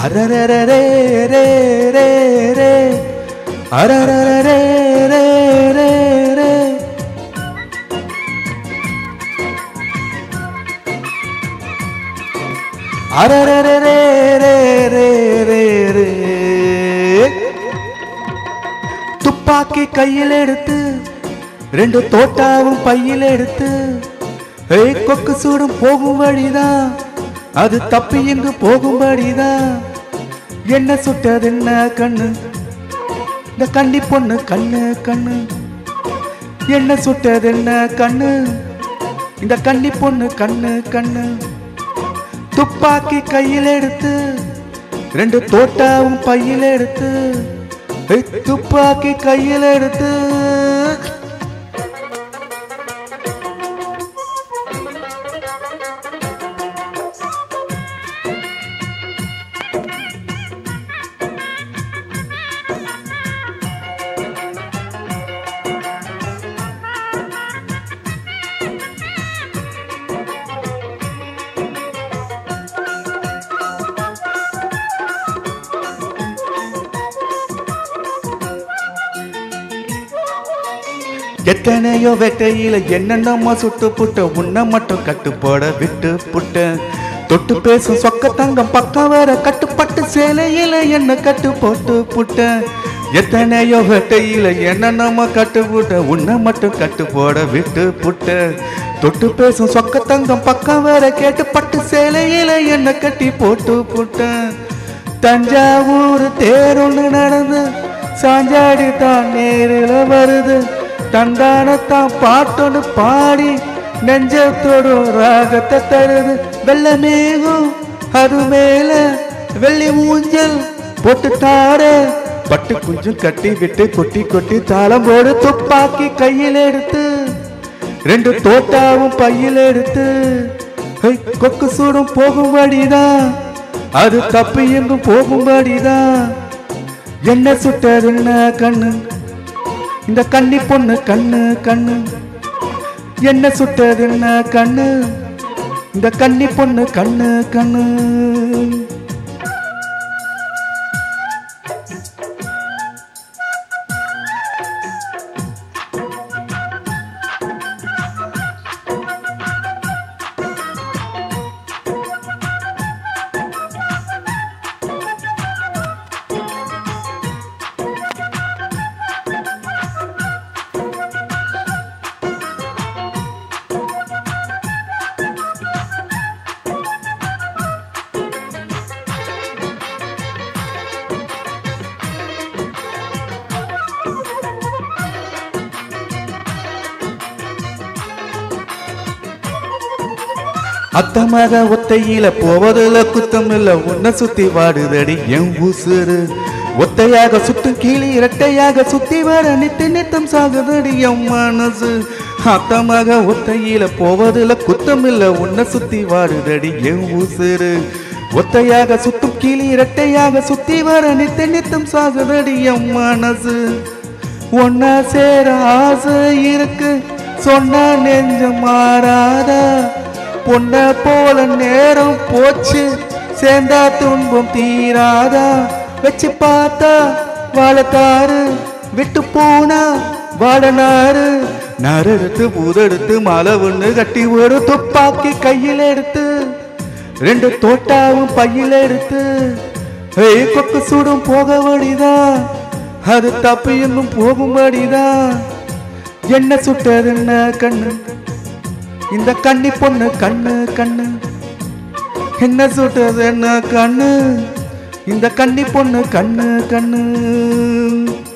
அரரரரே ரே ரே ரே அரரரரே ரே ரே ரே அரரரரே ரே ரே ரே ரே துப்பாக்கி கையில் எடுத்து ரெண்டு தோட்டாவும் பையில் எடுத்து ஏய் கொக்கு சூடும் போகும் வழிதான் அது தப்பி எங்கு போகும் வழிதான் என்ன சுட்டது என்ன கண்ணு இந்த கண்ணி பொண்ணு கண்ணு கண்ணு என்ன சுட்டது என்ன கண்ணு இந்த கண்ணி பொண்ணு கண்ணு கண்ணு துப்பாக்கி கையில் எடுத்து ரெண்டு தோட்டாவும் பையில் எடுத்து ஏய், துப்பாக்கி கையில் எடுத்து எத்தனையோ வெட்டையில என்னென்னமோ சுட்டு புட்ட உன்னை மட்டும் கட்டுப்போட விட்டு புட்ட தொட்டு பேசும் சொக்க தங்கம் பக்கம் வர கட்டுப்பட்டு சேலையில என்ன கட்டு போட்டு புட்ட எத்தனையோ வெட்டையில என்னென்னமோ கட்டு புட்ட உன்னை மட்டும் கட்டு போட விட்டு புட்ட தொட்டு பேசும் சொக்க தங்கம் பக்கம் வர கேட்டு பட்டு சேலையில என்ன கட்டி போட்டு புட்ட தஞ்சாவூர் தேரொன்னு நடந்து சாஞ்சாடி தான் நேரில் வருது தந்தானத்தான் பாட்டொன்னு பாடி நெஞ்சத்தோடு ராகத்தை தருது வெள்ளமேகம் அது மேல வெள்ளி ஊஞ்சல் போட்டு தார பட்டு குஞ்சும் கட்டி விட்டு கொட்டி கொட்டி தாளம் போடு துப்பாக்கி கையில் எடுத்து ரெண்டு தோட்டாவும் பையில் எடுத்து ஹை, கொக்கு சூடும் போகும்படிதான் அது தப்பு எங்கும் போகும்படிதான் என்ன சுட்டது என்ன கண்ணு இந்த கண்ணி பொண்ணு கண்ணு கண்ணு என்ன சுட்டது என்ன கண்ணு இந்த கண்ணி பொண்ணு கண்ணு கண்ணு அத்தமாக ஒத்தையில போவதில்ல குத்தம் இல்ல உன்னை சுத்தி வாடுதடி என் உசுறு ஒத்தையாக சுத்தும் கீழி இரட்டையாக சுத்தி வர நித்து நித்தம் சாகுதடி என் மனசு அத்தமாக ஒத்தையில போவதில்ல குத்தம் இல்ல உன்னை சுத்தி வாடுதடி என் உசுறு ஒத்தையாக சுத்தும் கீழி இரட்டையாக சுத்தி வர நித்து நித்தம் சாகுதடி என் மனசு ஒன்னா சேர ஆசை இருக்கு சொன்னா நெஞ்சம் மாறாதா பொண்ண போல நேரம் போச்சு சேர்ந்தா துன்பம் தீராதா வச்சு பார்த்தா வாழத்தாரு விட்டு போனா வாழனாரு நரெடுத்து பூதெடுத்து மலை ஒண்ணு கட்டி ஒரு துப்பாக்கி கையில் எடுத்து ரெண்டு தோட்டாவும் பையில் எடுத்து ஏய் கொக்கு சூடும் போக வழிதான் அது தப்பு எங்கும் போகும்படிதான் என்ன சுட்டது என்ன கண்ணு இந்த கண்ணி பொண்ணு கண்ணு கண்ணு என்ன சுட்டது என்ன கண்ணு இந்த கண்ணி பொண்ணு கண்ணு கண்ணு